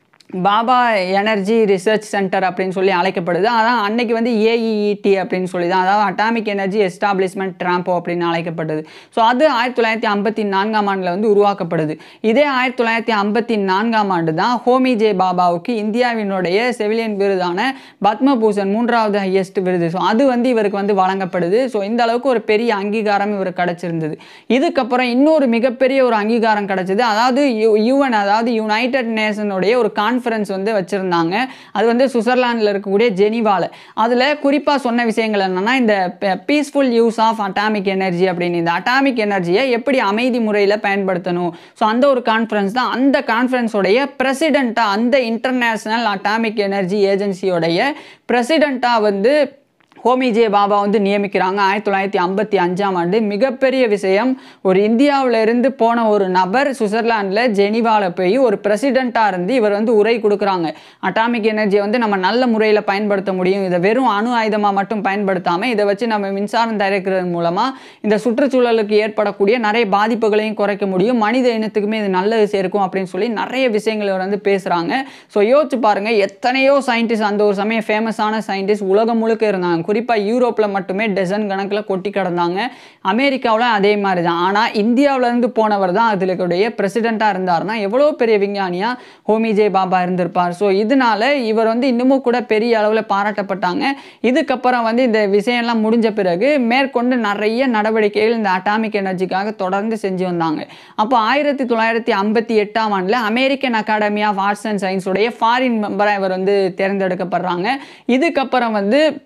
Bhabha Energy Research Centre அப்படின்னு சொல்லி அழைக்கப்படுது அதான் அன்னைக்கு வந்து ஏஇஇடி அப்படின்னு சொல்லி தான் அதாவது அட்டாமிக் எனர்ஜி எஸ்டாப்ளிஷ்மெண்ட் ட்ராம்போ அப்படின்னு அழைக்கப்படுது ஸோ அது ஆயிரத்தி தொள்ளாயிரத்தி ஐம்பத்தி நான்காம் ஆண்டில் வந்து உருவாக்கப்படுது இதே ஆயிரத்தி தொள்ளாயிரத்தி ஐம்பத்தி நான்காம் ஆண்டு தான் ஹோமி ஜே பாபாவுக்கு இந்தியாவினுடைய செவிலியன் விருதான பத்மபூஷன் மூன்றாவது ஹையஸ்ட் விருது ஸோ அது வந்து இவருக்கு வந்து வழங்கப்படுது ஸோ இந்த அளவுக்கு ஒரு பெரிய அங்கீகாரம் இவருக்கு கிடைச்சிருந்தது இதுக்கப்புறம் இன்னொரு மிகப்பெரிய ஒரு அங்கீகாரம் கிடைச்சது அதாவது யூஎன் அதாவது யுனைடெட் நேஷனுடைய ஒரு கான்ஃபரன்ஸ் வந்து வச்சுருந்தாங்க அது வந்து சுவிட்சர்லாந்தில் இருக்கக்கூடிய ஜெனிவாவில் அதில் குறிப்பாக சொன்ன விஷயங்கள் என்னென்னா இந்த peaceful use of atomic energy அப்படின்னு இந்த அட்டாமிக் எனர்ஜியை எப்படி அமைதி முறையில் பயன்படுத்தணும் ஸோ அந்த ஒரு கான்ஃபரன்ஸ் தான் அந்த கான்ஃபரன்ஸோடைய பிரசிடெண்ட்டாக அந்த இன்டர்நேஷ்னல் அட்டாமிக் எனர்ஜி ஏஜென்சியோடைய பிரசிடெண்ட்டாக வந்து ஹோமி ஜே பாபா வந்து நியமிக்கிறாங்க ஆயிரத்தி தொள்ளாயிரத்தி ஐம்பத்தி அஞ்சாம் ஆண்டு மிகப்பெரிய விஷயம் ஒரு இந்தியாவுல இருந்து போன ஒரு நபர் சுவிட்சர்லாண்டில் ஜெனிவாவில் போய் ஒரு பிரசிடெண்ட்டாக இருந்து இவர் வந்து உரை கொடுக்குறாங்க அட்டாமிக் எனர்ஜியை வந்து நம்ம நல்ல முறையில் பயன்படுத்த முடியும் இதை வெறும் அணு ஆயுதமாக மட்டும் பயன்படுத்தாமல் இதை வச்சு நம்ம மின்சாரம் தயாரிக்கிறது மூலமாக இந்த சுற்றுச்சூழலுக்கு ஏற்படக்கூடிய நிறைய பாதிப்புகளையும் குறைக்க முடியும் மனித இனத்துக்குமே இது நல்லது சேர்க்கும் அப்படின்னு சொல்லி நிறைய விஷயங்கள் இவர் வந்து பேசுகிறாங்க ஸோ யோசிச்சு பாருங்க எத்தனையோ சயின்டிஸ்ட் அந்த ஒரு சமயம் ஃபேமஸான சயின்டிஸ்ட் உலகம் முழுக்க இருந்தாங்க குறிப்பாக யூரோப்பில் மட்டுமே டசன் கணக்கில் கொட்டி கிடந்தாங்க அமெரிக்காவில் அதே மாதிரி தான் ஆனால் இந்தியாவிலேருந்து போனவர் தான் அதுலக்கூடிய பிரசிடெண்ட்டாக இருந்தாருன்னா எவ்வளோ பெரிய விஞ்ஞானியாக ஹோமி ஜே பாபா இருந்திருப்பார் ஸோ இதனால இவர் வந்து இன்னமும் கூட பெரிய அளவில் பாராட்டப்பட்டாங்க இதுக்கப்புறம் வந்து இந்த விஷயம்லாம் முடிஞ்ச பிறகு மேற்கொண்டு நிறைய நடவடிக்கைகள் இந்த அட்டாமிக் எனர்ஜிக்காக தொடர்ந்து செஞ்சு வந்தாங்க அப்போ ஆயிரத்தி தொள்ளாயிரத்தி ஐம்பத்தி எட்டாம் ஆண்டில் American Academy of Arts and சயின்ஸுடைய ஃபாரின் மெம்பராக இவர் வந்து தேர்ந்தெடுக்கப்படுறாங்க இதுக்கப்புறம் வந்து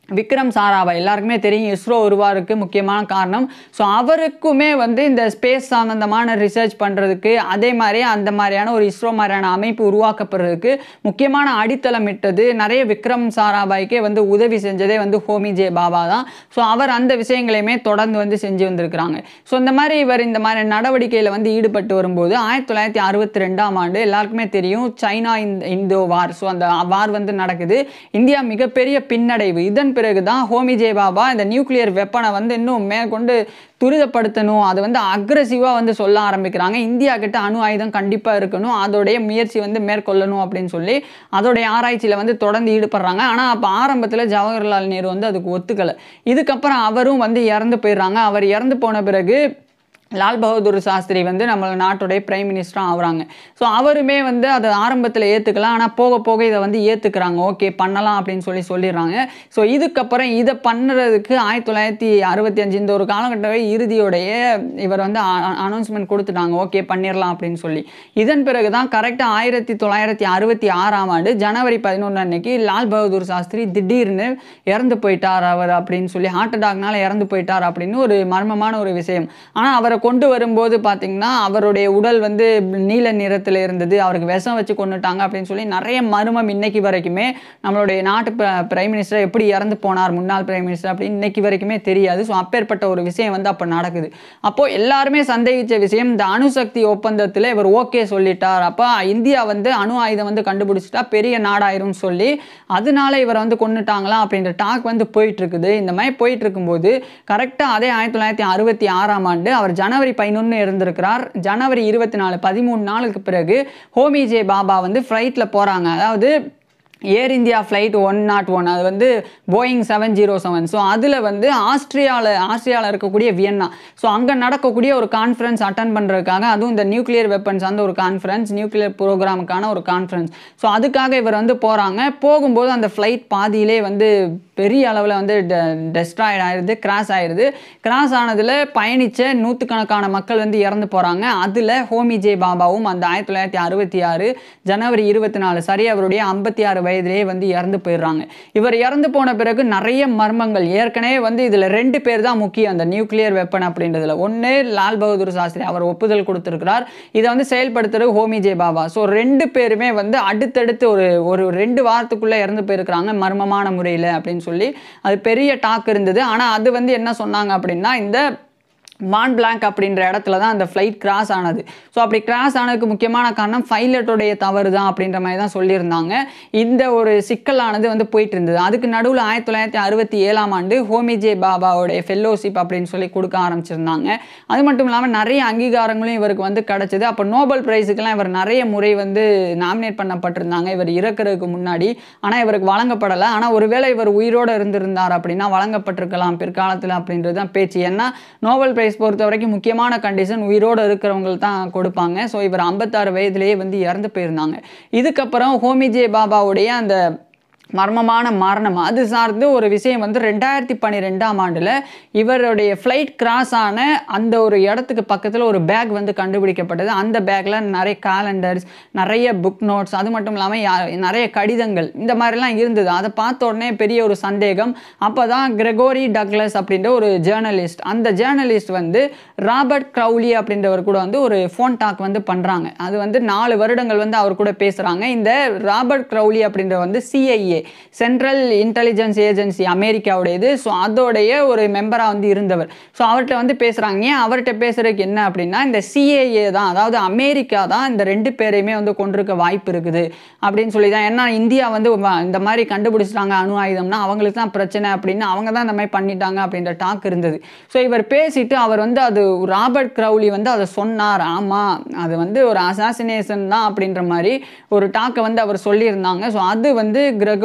விக்ரம் சாராபாய் எல்லாருக்குமே தெரியும் இஸ்ரோ உருவாருக்கு முக்கியமான காரணம் ஸோ அவருக்குமே வந்து இந்த ஸ்பேஸ் சம்மந்தமான ரிசர்ச் பண்ணுறதுக்கு அதே மாதிரி அந்த மாதிரியான ஒரு இஸ்ரோ மாதிரியான அமைப்பு உருவாக்கப்படுறதுக்கு முக்கியமான அடித்தளம் இட்டது நிறைய விக்ரம் சாராபாய்க்கே வந்து உதவி செஞ்சதே வந்து ஹோமி ஜே பாபா தான் ஸோ அவர் அந்த விஷயங்களையுமே தொடர்ந்து வந்து செஞ்சு வந்திருக்கிறாங்க ஸோ இந்த மாதிரி இவர் இந்த மாதிரி நடவடிக்கையில் வந்து ஈடுபட்டு வரும்போது ஆயிரத்தி தொள்ளாயிரத்தி அறுபத்தி ரெண்டாம் ஆண்டு எல்லாருக்குமே தெரியும் சைனா இந்த இந்தோ வார் ஸோ அந்த வார் வந்து நடக்குது இந்தியா மிகப்பெரிய பின்னடைவு இதன் பிறகு தான் ஹோமி ஜே பாபா இந்த நியூக்ளியர் வெப்பனை வந்து இன்னும் மேற்கொண்டு துரிதப்படுத்தணும் அது வந்து அக்ரஸிவாக வந்து சொல்ல ஆரம்பிக்கிறாங்க இந்தியா கிட்ட அணு ஆயுதம் கண்டிப்பாக இருக்கணும் அதோடைய முயற்சி வந்து மேற்கொள்ளணும் அப்படின்னு சொல்லி அதோடைய ஆராய்ச்சியில் வந்து தொடர்ந்து ஈடுபடுறாங்க ஆனால் அப்போ ஆரம்பத்தில் ஜவஹர்லால் நேரு வந்து அதுக்கு ஒத்துக்கலை இதுக்கப்புறம் அவரும் வந்து இறந்து போயிடுறாங்க அவர் இறந்து போன பிறகு லால் பகதூர் சாஸ்திரி வந்து நம்ம நாட்டுடைய பிரைம் மினிஸ்டராக ஆகுறாங்க ஸோ அவருமே வந்து அதை ஆரம்பத்தில் ஏற்றுக்கலாம் ஆனால் போக போக இதை வந்து ஏற்றுக்கிறாங்க ஓகே பண்ணலாம் அப்படின்னு சொல்லி சொல்லிடுறாங்க ஸோ இதுக்கப்புறம் இதை பண்ணுறதுக்கு ஆயிரத்தி தொள்ளாயிரத்தி அறுபத்தி அஞ்சு இந்த ஒரு காலகட்ட இறுதியோடைய இவர் வந்து அனௌன்ஸ்மெண்ட் கொடுத்துட்டாங்க ஓகே பண்ணிடலாம் அப்படின்னு சொல்லி இதன் பிறகு தான் கரெக்டாக ஆயிரத்தி தொள்ளாயிரத்தி அறுபத்தி ஆறாம் ஆண்டு ஜனவரி பதினொன்று அன்னைக்கு லால் பகதூர் சாஸ்திரி திடீர்னு இறந்து போயிட்டார் அவர் அப்படின்னு சொல்லி ஹார்ட் அட்டாக்னால இறந்து போயிட்டார் அப்படின்னு ஒரு மர்மமான ஒரு விஷயம் ஆனால் அவரை கொண்டு வரும்போது பார்த்தீங்கன்னா அவருடைய உடல் வந்து நீல நிறத்தில் இருந்தது அவருக்கு விஷம் வச்சு கொண்டுட்டாங்க அப்படின்னு சொல்லி நிறைய மர்மம் இன்னைக்கு வரைக்குமே நம்மளுடைய நாட்டு பிரைம் மினிஸ்டர் எப்படி இறந்து போனார் முன்னாள் பிரைம் மினிஸ்டர் அப்படின்னு இன்னைக்கு வரைக்குமே தெரியாது ஸோ அப்பேற்பட்ட ஒரு விஷயம் வந்து அப்போ நடக்குது அப்போது எல்லாருமே சந்தேகித்த விஷயம் இந்த அணுசக்தி ஒப்பந்தத்தில் இவர் ஓகே சொல்லிட்டார் அப்போ இந்தியா வந்து அணு ஆயுதம் வந்து கண்டுபிடிச்சிட்டா பெரிய நாடாயிரும் சொல்லி அதனால இவரை வந்து கொண்டுட்டாங்களா அப்படின்ற டாக் வந்து போயிட்டு இருக்குது இந்த மாதிரி போயிட்டு இருக்கும்போது கரெக்டாக அதே ஆயிரத்தி தொள்ளாயிரத்தி அறுபத்தி ஆறாம் ஆண்டு அவர் ஜனவரி பதினொன்று இருந்திருக்கிறார் ஜனவரி இருபத்தி நாலு பதிமூணு நாளுக்கு பிறகு ஹோமி ஜே பாபா வந்து ஃப்ளைட்டில் போகிறாங்க அதாவது Air India flight one nought one அது வந்து Boeing seven zero seven so அதில் வந்து ஆஸ்திரியாவில் ஆஸ்திரியாவில் இருக்கக்கூடிய வியன்னா ஸோ அங்கே நடக்கக்கூடிய ஒரு கான்ஃபரன்ஸ் அட்டன் பண்ணுறதுக்காக அதுவும் இந்த நியூக்ளியர் வெப்பன்ஸ் அந்த ஒரு கான்ஃபரன்ஸ் நியூக்ளியர் ப்ரோக்ராமுக்கான ஒரு கான்ஃபரன்ஸ் ஸோ அதுக்காக இவர் வந்து போகிறாங்க போகும்போது அந்த ஃப்ளைட் பாதியிலே வந்து பெரிய அளவில் வந்து டெஸ்ட்ராய்ட் ஆயிடுது கிராஸ் ஆயிடுது கிராஸ் ஆனதில் பயணித்த நூற்றுக்கணக்கான மக்கள் வந்து இறந்து போகிறாங்க அதில் ஹோமி ஜே பாபாவும் அந்த ஆயிரத்தி தொள்ளாயிரத்தி அறுபத்தி ஆறு ஜனவரி இருபத்தி நாலு சரி அவருடைய ஐம்பத்தி ஆறு வயதிலே வந்து இறந்து போயிடுறாங்க இவர் இறந்து போன பிறகு நிறைய மர்மங்கள் ஏற்கனவே வந்து இதில் ரெண்டு பேர் தான் முக்கியம் அந்த நியூக்ளியர் வெப்பன் அப்படின்றதுல ஒன்று லால் பகதூர் சாஸ்திரி அவர் ஒப்புதல் கொடுத்துருக்கிறார் இதை வந்து செயல்படுத்துறது ஹோமி ஜே பாபா ஸோ ரெண்டு பேருமே வந்து அடுத்தடுத்து ஒரு ஒரு ரெண்டு வாரத்துக்குள்ளே இறந்து போயிருக்கிறாங்க மர்மமான முறையில் அப்படின்னு சொல்லி அது பெரிய டாக் இருந்தது ஆனால் அது வந்து என்ன சொன்னாங்க அப்படின்னா இந்த மான் பிளாங்க் அப்படின்ற இடத்துல தான் அந்த ஃப்ளைட் கிராஸ் ஆனது ஸோ அப்படி கிராஸ் ஆனதுக்கு முக்கியமான காரணம் பைலட்டோடைய தவறு தான் அப்படின்ற மாதிரி தான் சொல்லியிருந்தாங்க இந்த ஒரு சிக்கலானது வந்து போயிட்டு இருந்தது அதுக்கு நடுவில் ஆயிரத்தி தொள்ளாயிரத்தி அறுபத்தி ஏழாம் ஆண்டு ஹோமி ஜே பாபாவுடைய ஃபெல்லோஷிப் அப்படின்னு சொல்லி கொடுக்க ஆரம்பிச்சிருந்தாங்க அது மட்டும் இல்லாமல் நிறைய அங்கீகாரங்களும் இவருக்கு வந்து கிடச்சிது அப்போ நோபல் பிரைஸுக்கெல்லாம் இவர் நிறைய முறை வந்து நாமினேட் பண்ணப்பட்டிருந்தாங்க இவர் இறக்குறதுக்கு முன்னாடி ஆனால் இவருக்கு வழங்கப்படலை ஆனால் ஒருவேளை இவர் உயிரோடு இருந்திருந்தார் அப்படின்னா வழங்கப்பட்டிருக்கலாம் பிற்காலத்தில் அப்படின்றது தான் பேச்சு ஏன்னா நோபல் பிரைஸ் பொறுத்த வரைக்கும் முக்கியமான கண்டிஷன் உயிரோடு இருக்கிறவங்களுக்கு தான் கொடுப்பாங்க ஸோ இவர் ஐம்பத்தாறு வயதிலேயே வந்து இறந்து போயிருந்தாங்க இதுக்கப்புறம் ஹோமிஜே பாபாவுடைய அந்த மர்மமான மரணம் அது சார்ந்து ஒரு விஷயம் வந்து ரெண்டாயிரத்தி பன்னிரெண்டாம் ஆண்டில் இவருடைய ஃப்ளைட் கிராஸ் ஆன அந்த ஒரு இடத்துக்கு பக்கத்தில் ஒரு பேக் வந்து கண்டுபிடிக்கப்பட்டது அந்த பேக்கில் நிறைய கேலண்டர்ஸ் நிறைய புக் நோட்ஸ் அது மட்டும் இல்லாமல் யா- நிறைய கடிதங்கள் இந்த மாதிரிலாம் இருந்தது அதை பார்த்த உடனே பெரிய ஒரு சந்தேகம் அப்போ தான் கிரெகோரி டக்லஸ் அப்படின்ற ஒரு ஜேர்னலிஸ்ட் அந்த ஜேர்னலிஸ்ட் வந்து ராபர்ட் க்ரௌலி அப்படின்றவர் கூட வந்து ஒரு ஃபோன் டாக் வந்து பண்ணுறாங்க அது வந்து நாலு வருடங்கள் வந்து அவர் கூட பேசுகிறாங்க இந்த ராபர்ட் க்ரௌலி அப்படின்ற வந்து சிஐஏ சென்ட்ரல் இன்டெலிஜென்ஸ் ஏஜென்சி அமெரிக்காவுடையது ஸோ அதோடைய ஒரு மெம்பராக வந்து இருந்தவர் ஸோ அவர்கிட்ட வந்து பேசுகிறாங்க ஏன் அவர்கிட்ட பேசுறதுக்கு என்ன அப்படின்னா இந்த சிஏஏ தான் அதாவது அமெரிக்கா தான் இந்த ரெண்டு பேரையுமே வந்து கொண்டிருக்க வாய்ப்பு இருக்குது அப்படின்னு சொல்லி தான் ஏன்னா இந்தியா வந்து வ- இந்த மாதிரி கண்டுபிடிச்சிட்டாங்க அணு ஆயுதம்னா அவங்களுக்கு தான் பிரச்சனை அப்படின்னு அவங்க தான் இந்த மாதிரி பண்ணிட்டாங்க அப்படின்ற டாக் இருந்தது ஸோ இவர் பேசிட்டு அவர் வந்து அது ராபர்ட் க்ரௌலி வந்து அதை சொன்னார் ஆமாம் அது வந்து ஒரு அசாசினேஷன் தான் அப்படின்ற மாதிரி ஒரு டாக்கை வந்து அவர் சொல்லியிருந்தாங்க ஸோ அது வந்து கிரகோரி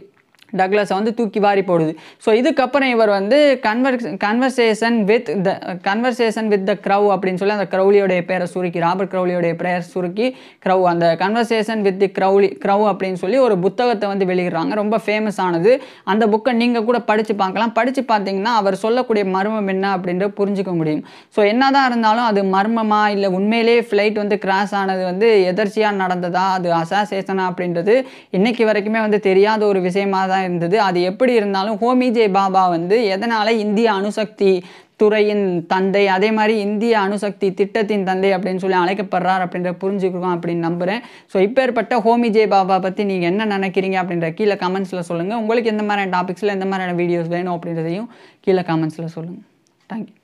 டக்ளஸை வந்து தூக்கி வாரி போடுது ஸோ இதுக்கப்புறம் இவர் வந்து conver conversation with the conversation with the Crow அப்படின்னு சொல்லி அந்த க்ரௌலியோடைய பேரை சுருக்கி ராபர்ட் க்ரௌலியோடைய பெயர் சுருக்கி க்ரௌ அந்த conversation with the Crowley Crow அப்படின்னு சொல்லி ஒரு புத்தகத்தை வந்து வெளியிடுறாங்க ரொம்ப ஃபேமஸ் ஆனது அந்த புக்கை நீங்கள் கூட படித்து பார்க்கலாம் படித்து பார்த்தீங்கன்னா அவர் சொல்லக்கூடிய மர்மம் என்ன அப்படின்றத புரிஞ்சுக்க முடியும் ஸோ என்னதான் இருந்தாலும் அது மர்மமா இல்லை உண்மையிலேயே ஃப்ளைட் வந்து கிராஸ் ஆனது வந்து எதர்ச்சியாக நடந்ததா அது அசாசேஷனா அப்படின்றது இன்னைக்கு வரைக்குமே வந்து தெரியாத ஒரு விஷயமா தான் தான் இருந்தது அது எப்படி இருந்தாலும் ஹோமி ஜே பாபா வந்து எதனால் இந்திய அணுசக்தி துறையின் தந்தை அதே மாதிரி இந்திய அணுசக்தி திட்டத்தின் தந்தை அப்படின்னு சொல்லி அழைக்கப்படுறார் அப்படின்ற புரிஞ்சுக்கிறோம் அப்படின்னு நம்புகிறேன் ஸோ இப்பேற்பட்ட ஹோமி ஜே பாபா பற்றி நீங்கள் என்ன நினைக்கிறீங்க அப்படின்ற கீழே கமெண்ட்ஸில் சொல்லுங்கள் உங்களுக்கு எந்த மாதிரியான டாபிக்ஸில் எந்த மாதிரியான வீடியோஸ் வேணும் அப்படின்றதையும் கீழே கமெண்ட்ஸில் சொல்லுங்கள் தேங்க்யூ